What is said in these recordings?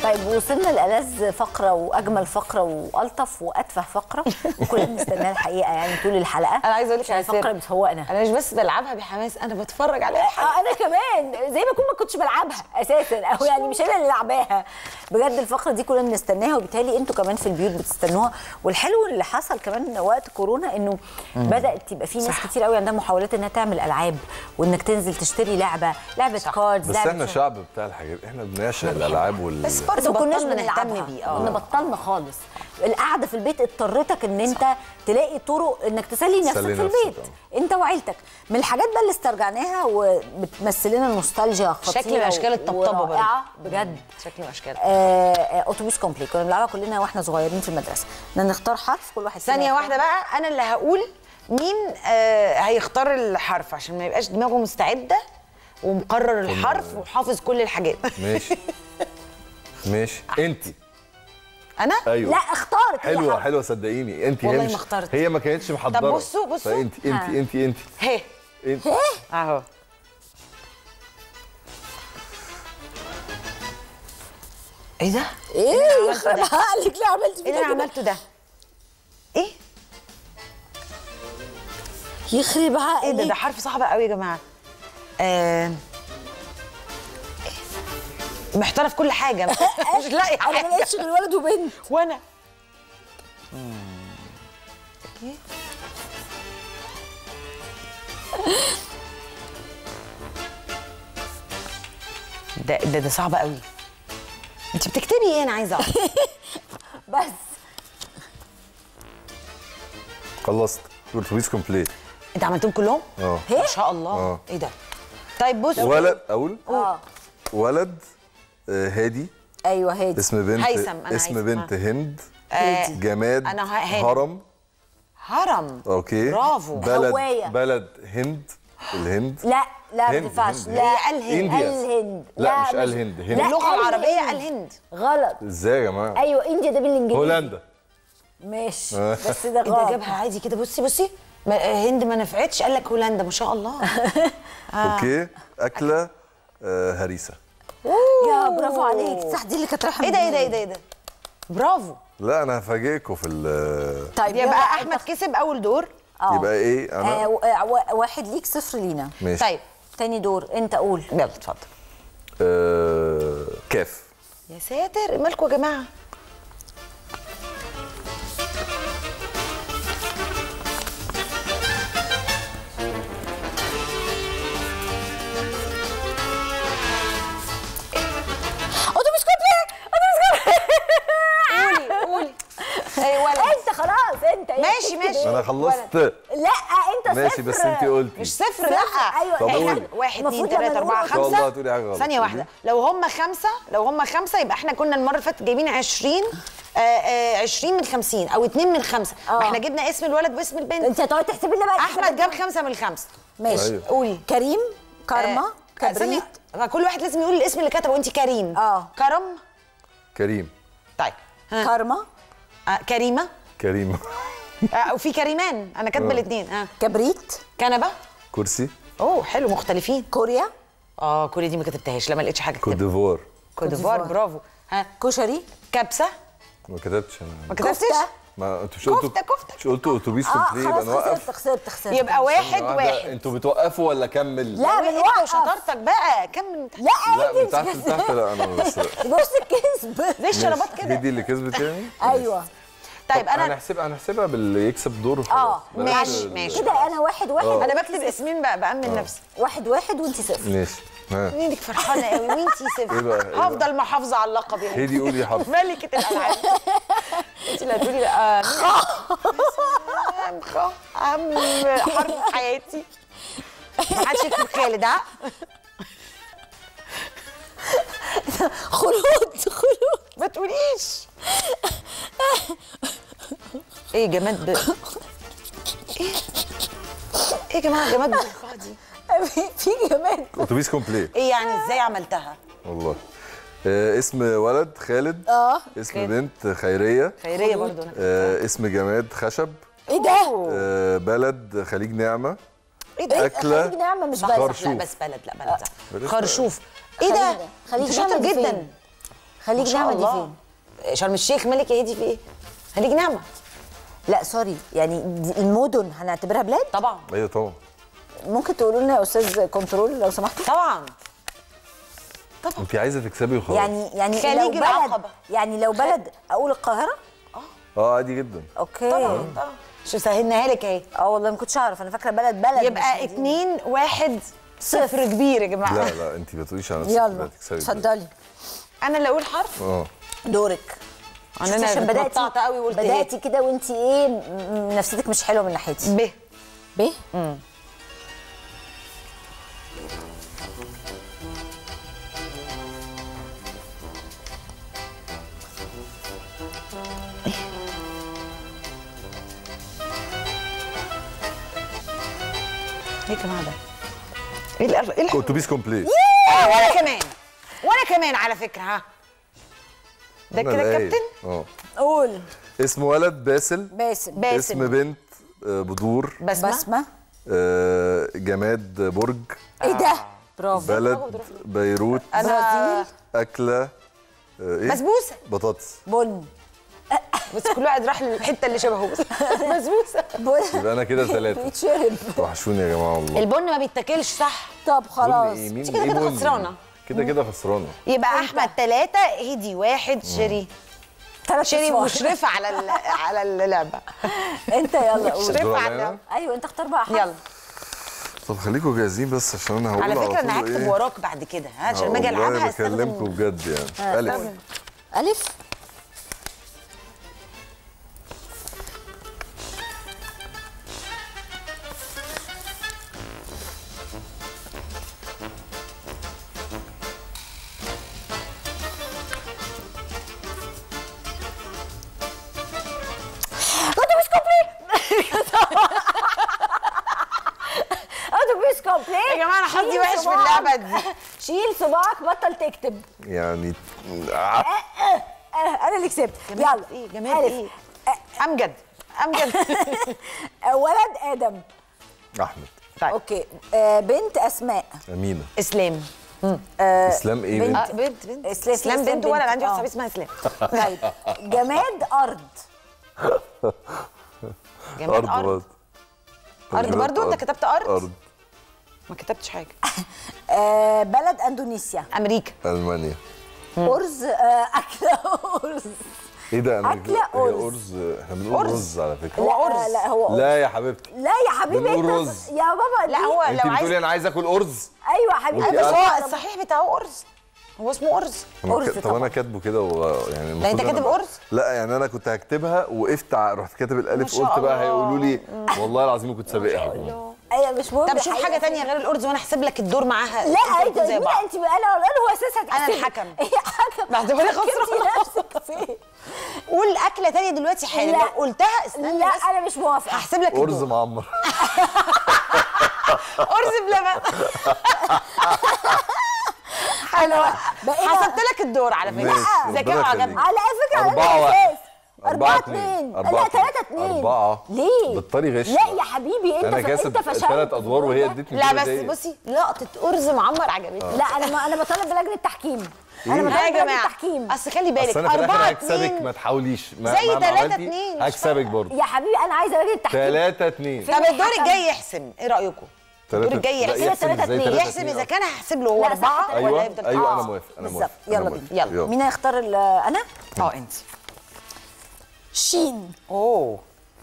طيب وصلنا لألذ فقرة وأجمل فقرة وألطف وأتفه فقرة وكلنا بنستناها الحقيقة يعني طول الحلقة انا عايزه اقول لك عشان على سر. الفقرة بتفوقنا انا مش بس بلعبها بحماس انا بتفرج عليها آه، انا كمان زي ما اكون ما كنتش بلعبها اساسا او يعني مش انا اللي لعباها بجد الفقره دي كلنا بنستناها وبالتالي انتوا كمان في البيوت بتستنوها والحلو اللي حصل كمان وقت كورونا انه بدات تبقى في ناس كتير قوي عندها محاولات انها تعمل العاب وانك تنزل تشتري لعبه لعبه كاردز بس لعبه احنا شعب بتاع الحاجات احنا بنعشق الالعاب وال بس بس برضه ما كناش بطلنا نهتم بنلعبها بيه كنا اه بطلنا خالص القعده في البيت اضطرتك ان انت تلاقي طرق انك تسلي نفسك تسلي في نفسك، البيت انت وعيلتك من الحاجات بقى اللي استرجعناها وبتمثل لنا نوستالجيا خطيره شكل من أشكال الطبطبة برضه. ورائعة بجد شكل واشكال آه، آه، اتوبيس كومبلي كنا بنلعبها كلنا واحنا صغيرين في المدرسه بدنا نختار حرف كل واحد فينا ثانيه يختار. واحده بقى انا اللي هقول مين آه هيختار الحرف عشان ما يبقاش دماغه مستعده ومقرر الحرف وحافظ كل الحاجات ماشي ماشي انت انا ايوه لا اختارت هي حلوه حرف. حلوه صدقيني انت والله هي ما مش اخترت. هي ما كانتش محضره بصوا- بصوا. فانت انت ها. انت انت هي انت اهو ايه ده؟ ايه يخرب عقلك ليه عملتي ايه اللي انا كده؟ عملته ده؟ ايه؟ يخرب ايه ده عقلك ده حرف صعب قوي يا جماعه آه... محتاره في كل حاجه مش لاقي انا ما حاجه لقيتش غير ولد وبنت وانا ده ده ده صعب قوي انت بتكتبي ايه انا عايزه اعرف بس خلصت الاتوبيس كومبليت انت عملتهم كلهم اه ما شاء الله آه. ايه ده طيب بص ولد اقول اه ولد آه، هادي ايوه هادي اسم بنت هيثم، أنا اسم هيثم. بنت هند آه، جماد أنا ه- هاني. هرم هرم اوكي برافو. بلد هواية. بلد هند الهند لا لا ما هند، تنفعش هند. لا هي الهند. إنديا. الهند لا، مش الهند، هند. لا، اللغه العربيه الهند. الهند غلط ازاي يا جماعه ايوه انديا ده بالانجليزي هولندا ماشي آه. بس ده ايه ده غلط جابها عادي كده بصي بصي ما- هند ما نفعتش قال لك هولندا ما شاء الله اوكي اكله آه، هريسه يا برافو عليك صح دي اللي كانت رايحه ايه من ده ايه ده دماغي. ايه ده ايه ده برافو لا انا هفاجئكم في ال- طيب يبقى احمد كسب اول دور آه. يبقى ايه آه انا و- آه، و- واحد ليك صفر لينا ماشي طيب تاني دور انت قول يلا اتفضل آه، كاف يا ساتر مالكم يا جماعه اتوبيس كومبلي اتوبيس كومبلي قولي قولي اي ولد انت خلاص انت إيه؟ ماشي، اكتب ماشي. إيه؟ انا خلصت لا انت ماشي صفر بس انت قلتي مش صفر لا أيوة. طب إحنا قولي. واحد اتنين المفروض لما تلاته اربعه نقول- ان شاء الله خمسه هتقولي حاجه غلط ثانيه واحده لو هم خمسه لو هم خمسه يبقى احنا كنا المره اللي فاتت جايبين 20 آه، آه، 20 من 50 او 2 من 5 آه. ما احنا جبنا اسم الولد واسم البنت انت هتقعد تحسب لنا بقى احمد جاب خمسه من الخمسه ماشي أيوة. قولي كريم كارما آه، كبريت ثانية، كل واحد لازم يقول الاسم اللي كتبه وانت كريم آه. كرم كريم طيب ها. كارما آه كريمه كريم آه وفي كريمان انا كاتبه الاثنين ها كبريت كنبه كرسي اوه حلو مختلفين كوريا اه كل دي ما كتبتهاش لما لقيتش حاجه كوت كتبتها ديفوار كوت ديفوار ديفوار. برافو ها كشري كبسه ما كتبتش انا ما كتبتش كفتة. ما انتوا مش قلتوا كفتة، كفتة. مش قلتوا اتوبيس اه كومبليت يبقى خلاص نوقف خسرت خسرت خسرت يبقى واحد ثانية واحدة، واحد انتوا بتوقفوا ولا كمل لا انت بنوقف وشطارتك بقى كمل من تحت لا لا من انت تحت لتحت لا انا بس بص الكذب ليه الشرابات هي كده دي اللي كسبت يعني ايوه طيب طب انا هنحسبها هنحسبها باللي يكسب دور وخلاص. اه بلاش ماشي، ال- ماشي. كده انا واحد واحد آه. انا بكتب اسمين بقى بامن نفسي واحد واحد وانت صفر ماشي ها مينك فرحانه قوي وانتي صفر إيه بقى؟ إيه بقى؟ هفضل محافظه على اللقب يا هدي قولي حرف ملكه الالعاب انت اللي هتقولي لا خ خ اهم حرف في حياتي ما حدش يكتب خالد ها خلود خلود ما تقوليش ايه جماد ب... ايه ايه يا جماعه جماد بالخاء دي في جمال اتوبيس كومبليت ايه يعني ازاي عملتها والله آه اسم ولد خالد اه اسم خالد. بنت خيريه خيريه برضو انا آه اسم جماد خشب ايه ده؟ آه بلد خليج نعمه ايه ده أكلة خليج نعمة مش صح بلد صح خرشوف. لا بس بلد لا بلد صح بلاش خرشوف ايه ده خليج- خليج انت شاطر نعمة دي جدا فين؟ خليج ما شاء نعمة دي الله. فين؟ شرم الشيخ مالك يا هدي في ايه خليج نعمه لا سوري يعني دي المدن هنعتبرها بلاد طبعا ايوه طبعا ممكن تقولوا لنا يا استاذ كنترول لو سمحتوا طبعا انت عايزه تكسبي وخلاص يعني يعني خليج لو بلد العقبة. يعني لو بلد اقول القاهره اه عادي جدا اوكي طبعا طبعا شو سهلناها لك اهي اه والله ما كنتش اعرف انا فاكره بلد بلد مش يبقى مدينة. اتنين واحد صفر كبير يا جماعه لا لا انت ما تقوليش على نفسك يلا لا تكسبي بجد. اتفضلي انا اللي اقول حرف اه دورك انا شفتي عشان بداتي اتمتعت قوي وقلت بداتي كده وانت ايه م- نفسيتك مش حلوه من ناحيتي ب ب ايه يا جماعه ده؟ ايه الأر- ايه الحلو اتوبيس كومبليت آه، وانا كمان وانا كمان على فكره ها ده أنا كده الآية. كابتن اه قول اسم ولد باسل باسم باسم اسم بنت آه، بدور بسمه بسمه آه، جماد برج ايه ده برافو بلد بيروت انا اكله آه، ايه بسبوسه بطاطس بن بس كل واحد راح للحته اللي شبهه بس بسبوسه بن يبقى انا كده ثلاثه بيتشرب وحشوني يا جماعه والله البن ما بيتاكلش صح طب بن خلاص إيه؟ مين انت كده إيه كده بن؟ خسرانة. كده كده خسرانه يبقى احمد ثلاثه هدي واحد شيري ثلاث شيري أصفار. مشرفه على ال- على اللعبه انت يلا قول مشرفه دور على عليا؟ اللعبه ايوه انت اختار بقى حرف. يلا طب خليكم جاهزين بس عشان انا هقول على فكره انا طول هكتب إيه. وراك بعد كده ها عشان لما اجي والله العبها بكلمكم استخدم بجد يعني الف الف اتوبيس كومبلي اتوبيس كومبلي يا جماعة أنا حظي شيل وحش في صباعك. اللعبة دي. شيل صباعك بطل تكتب يعني آه، آه، انا اللي كسبت يلا ايه جمال ألف. ايه امجد امجد آه، ولد ادم احمد طيب اوكي آه، بنت اسماء امينه اسلام آه، اسلام ايه بنت. بنت آه، بنت بنت إسلام- اسلام إسلام بنت ولا بنت. عندي واحده آه. صاحبتي اسمها اسلام طيب جماد ارض جماد ارض ارض برضه ارض برضو انت كتبت ارض ارض ما كتبتش حاجه آه، بلد اندونيسيا امريكا المانيا ارز آه، اكله ارز ايه ده انا أكلة هي أرز. ارز احنا بنقول أرز. رز على فكره هو لا، أرز. لا هو أرز. لا يا حبيبتي لا يا حبيبي بنقول انت رز. يا بابا لا دي- هو انت لو عايز بتقولي انا عايز اكل ارز ايوه يا حبيبي وأنت بس عارفة. هو الصحيح بتاعه ارز هو اسمه ارز طب ما أرز ك- طب طبعا. انا كاتبه كده و... يعني لا، أنت المفروض كاتب أنا- أرز؟ لا يعني انا كنت هكتبها وقفت ع- رحت كاتب الالف شاء قلت بقى الله. هيقولوا لي والله العظيم كنت سابقها ايوه مش مهم طب شوف الحقيقة. حاجه تانية غير الارز وانا احسب لك الدور معاها لا انتوا انت زي بعض. لا انت انا انا هو اساسا أنا الحكم. هي حكم بعتبرني خسرانة. حكمتي نفسك فين قول اكله تانية دلوقتي حالا لا. لو قلتها استنى لا بس انا مش موافقه هحسب لك ارز الدور معمر ارز بلبن حلوه بقينا حسبت لك الدور على فكره ماشي، ذكاء ربنا وعجبني يخليك. على فكره على أربعة أي واحد. أساس؟ أربعة أربعة اتنين. اتنين أربعة لا اتنين. تلاتة اتنين أربعة. ليه؟ بالطري غش لا يا حبيبي انت انا ف... كاسب انت فشلت ثلاث ادوار وهي ادتني لا كده بس دي. بصي لقطه ارز معمر عجبتني لا انا ما انا بطالب بلجنه التحكيم انا إيه؟ بطالب لا يا بلجنه جماعه التحكيم اصل خلي بالك اصل انا في الاخر أربعة هكسبك اتنين. ما تحاوليش ما زي مهما تلاتة عملتي اتنين، مش هكسبك برضه يا حبيبي انا عايزه لجنه التحكيم 3 2 طب الدور الحكم. الجاي يحسم ايه رايكم؟ الدور الجاي لا، يحسم يحسم تلاتة اتنين. يحسم اذا كان هحسب له هو لا، صح، اربعه تلاتة. ولا ايوه يفضل ايوه انا آه، موافق انا بالظبط. موافق يلا أنا بينا. موافق. يلا. مين هيختار ال- انا؟ اه انت شين اوه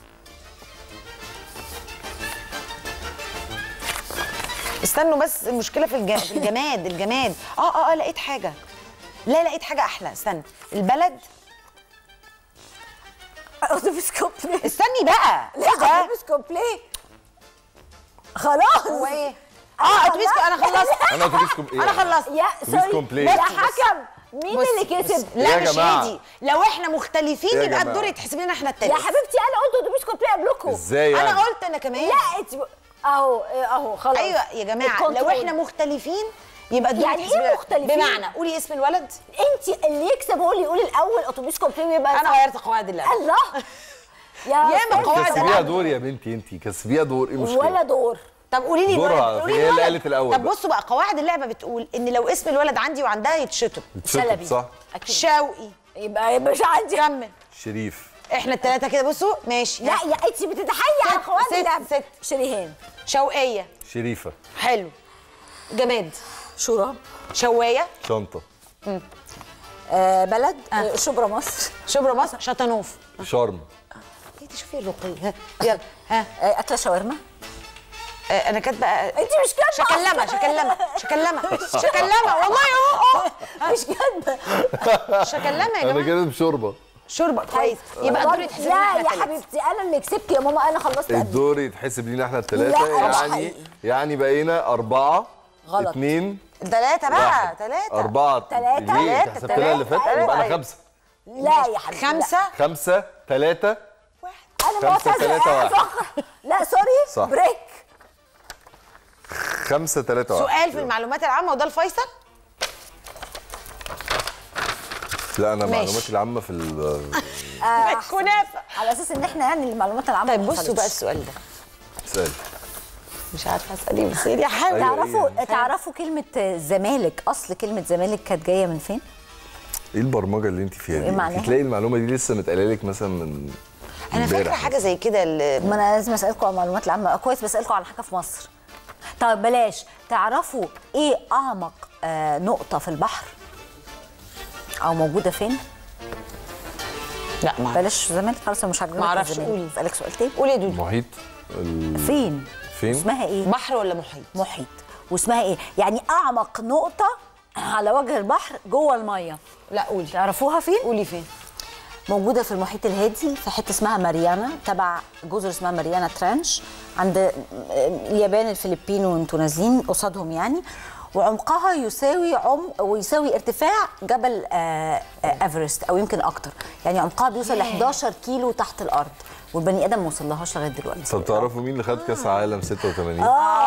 استنوا بس المشكله في الج- في الجماد الجماد اه اه اه لقيت حاجه لا لقيت حاجه احلى استنى البلد اتوبيس كومبلي استني بقى لا ايه ده اتوبيس كومبلي خلاص هو ايه اه اتوبيس انا خلصت انا اتوبيس كوم انا خلصت يا أتوبيس سوري كومبلي. يا بص، حكم مين بص، اللي بص. كسب؟ إيه لا يا مش جماعة؟ هادي لو احنا مختلفين إيه يا يبقى جماعة؟ الدور يتحسب لنا احنا يا التالت حبيبتي انا قلت اتوبيس كومبلي قبلكم ازاي يعني انا قلت انا كمان لا انت اهو اهو خلاص ايوه يا جماعه لو الكنترول. احنا مختلفين يبقى الدور يعني يتحسب إيه لنا. مختلفين؟ بمعنى قولي اسم الولد انت اللي يكسب هو اللي يقول الاول اتوبيس كومبلي ويبقى انا غيرت قواعد اللعبه الله يا ياما أستاذ، قواعد كسبيها الألعاب. دور يا بنتي انت كسبيها دور ايه المشكله ولا دور طب طب قولي لي دورها الولد على قولي فكرة، لي هي اللي الولد. قالت الأول طب بقى. بصوا بقى قواعد اللعبه بتقول ان لو اسم الولد عندي وعندها يتشطب شلبي صح اكيد شوقي يبقى يبقى مش عندي كمل شريف احنا الثلاثه كده بصوا ماشي لا يا انت بتتحيي على ست- قواعد ست- اللعب ست. شريهان شوقيه شريفه حلو جماد شراب شوايه شنطه آه بلد آه. شبرا مصر شبرا مصر شطنوف شرم ايه دي شوفي الرقي ها يلا ها آه اكله شاورما آه، انا كاتبه آه، انت مش كاتبه شكلمه شكلمه شكلمه شكلمه والله اهو أهو. مش كاتبه شكلمه يا انا جماعه كده بشوربه شوربه كويس يبقى الدور يتحسب لنا لا احنا يا تلاتة. حبيبتي انا اللي كسبت يا ماما انا خلصت قبل الدور يتحسب لينا احنا لا، الثلاثه مش يعني حقيقي. يعني بقينا اربعه غلط. اثنين ثلاثة بقى واحد ثلاثة أربعة تلاتة. ليه؟ تلاتة، حسبت لنا اللي فات تلاتة. يبقى أنا أيوة. خمسة لا يا حبيبتي خمسة خمسة ثلاثة انا خمسة، معتذره تلاتة، أنا واحد. أفكر. لا سوري صح. بريك خمسة ثلاثة واحد سؤال في المعلومات العامة وده الفيصل لا أنا ماشي. معلوماتي العامة في ال كنافة على اساس ان احنا يعني المعلومات العامه طيب ما بصوا حصلتش. بقى السؤال ده سؤال مش عارفة اسأل ايه بس يا حاول أيوة. تعرفوا إيه؟ تعرفوا كلمه زمالك اصل كلمه زمالك كانت جايه من فين إيه البرمجة اللي أنت فيها إيه دي؟ معناها؟ أنت تلاقي المعلومة دي لسه متقالة لك مثلا من انا فاكرة امبارح. حاجة زي كده ال- ما انا لازم اسالكم على المعلومات العامه كويس بسالكم على حاجه في مصر طيب بلاش تعرفوا ايه اعمق آه نقطه في البحر او موجوده فين لا ما أعرف. بلاش زمالك خلاص أنا مش عاجبني ما أعرفش، قولي. اسالك سؤال تاني قول يا دودو محيط ال... فين فين؟ اسمها ايه بحر ولا محيط محيط واسمها ايه يعني اعمق نقطه على وجه البحر جوه الميه لا قولي تعرفوها فين قولي فين موجوده في المحيط الهادي في حته اسمها ماريانا تبع جزر اسمها ماريانا ترانش عند اليابان الفلبين وانتوا نازلين قصادهم يعني وعمقها يساوي عمق ويساوي ارتفاع جبل آه، آه، ايفرست او يمكن اكتر يعني عمقها بيوصل ل 11 كيلو تحت الارض والبني ادم ما وصلهاش لغايه دلوقتي طب تعرفوا مين اللي خد كأس عالم 86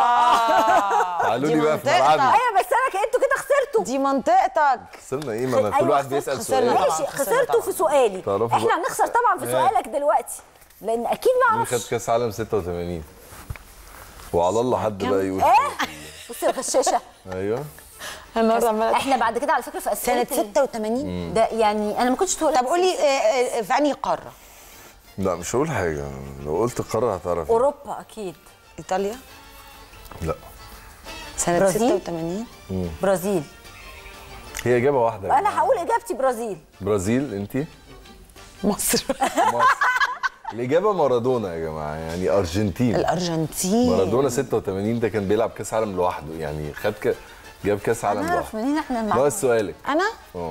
تعالوا دي لي بقى في منطقة. ملعبي ايوه بس انا انتوا كده خسرتوا دي منطقتك خسرنا ايه ما انا كل أيوة، واحد خسرت- بيسأل خسرنا سؤال طبعاً. ماشي خسرنا خسرتوا طبعاً. في سؤالي تعرفوا احنا بقى. هنخسر طبعا في إيه. سؤالك دلوقتي لان اكيد ما مين اعرفش خد كأس عالم 86 وعلى الله حد بقى يقول ايه بصي الغشاشه ايوه النهارده عمالة احنا بعد كده على فكره في سنة اسئله ال- 86 ده يعني انا ما كنتش تقول طب قولي آه، آه، في انهي قارة لا مش هقول حاجة لو قلت قارة هتعرف اوروبا اكيد ايطاليا لا سنة برازيل؟ 86 برازيل هي إجابة واحدة يا انا جماعة. هقول اجابتي برازيل برازيل انت مصر مصر الإجابة مارادونا يا جماعة يعني أرجنتين الارجنتين مارادونا 86 ده كان بيلعب كأس عالم لوحده يعني خد ك... جاب كأس عالم نعرف لوحده منين احنا ناقص المعلومات سؤالك انا اه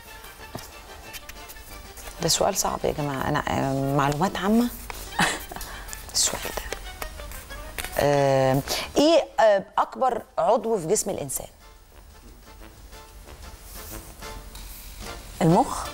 ده سؤال صعب يا جماعه انا آه، معلومات عامه السؤال ده آه، ايه آه، اكبر عضو في جسم الانسان المخ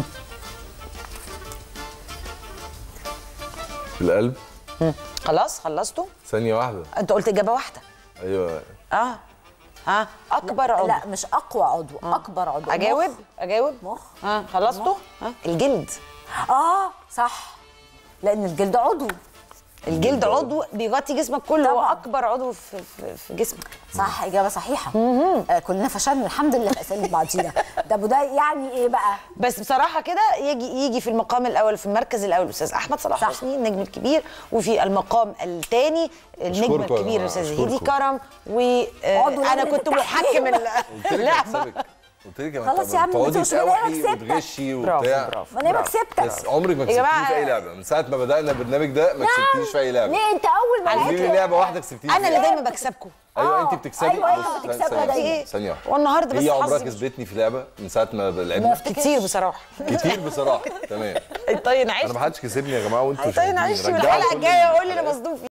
القلب خلاص خلصتوا ثانية واحدة انت قلت اجابه واحده أيوه اه ها اكبر عضو لا مش اقوى عضو اكبر عضو اجاوب مخ. اجاوب مخ. ها خلصتوا ها الجلد اه صح لان الجلد عضو الجلد عضو بيغطي جسمك كله هو طبعاً. اكبر عضو في, في, في جسمك صح اجابه صحيحه آه كلنا فشلنا الحمد لله في اسئله بعضينا ده أبو ده يعني ايه بقى بس بصراحه كده يجي يجي في المقام الاول في المركز الاول الاستاذ احمد صلاح صح. حسني النجم الكبير وفي المقام الثاني النجم أشكركم يا الكبير جماعة، الاستاذ أشكركم. هيدي كرم عضو وانا لجنة كنت التحكيم. محكم ال- قلت لك اللعبه هكسبك قلت لك خلاص يا عم، تقعدي بس مش من تقاوحي أنا كسبتك. وتغشي برافو وبتاع برافو ما انا برافو. كسبتك بس عمرك ما يا جماعة، كسبتيني في اي لعبه من ساعه ما بدانا البرنامج ده ما كسبتيش في اي لعبه ليه انت اول ما قولي لي لعبت لعبه واحده كسبتيني انا اللي فيها. دايما بكسبكم ايوه آه، انت بتكسبي أيوة، أنت بص، بتكسبها ثانية- دايما. ثانيه واحده والنهارده بس هي عمرها حظي مش- كسبتني في لعبه من ساعه ما لعبنا كتير بصراحه كتير بصراحه تمام طيب انا ما حدش كسبني يا جماعه وانتوا طيب شاهدين. عيش رجعوا والحلقه كل الجايه اقول لي انا الحلقات. مصدوم فيها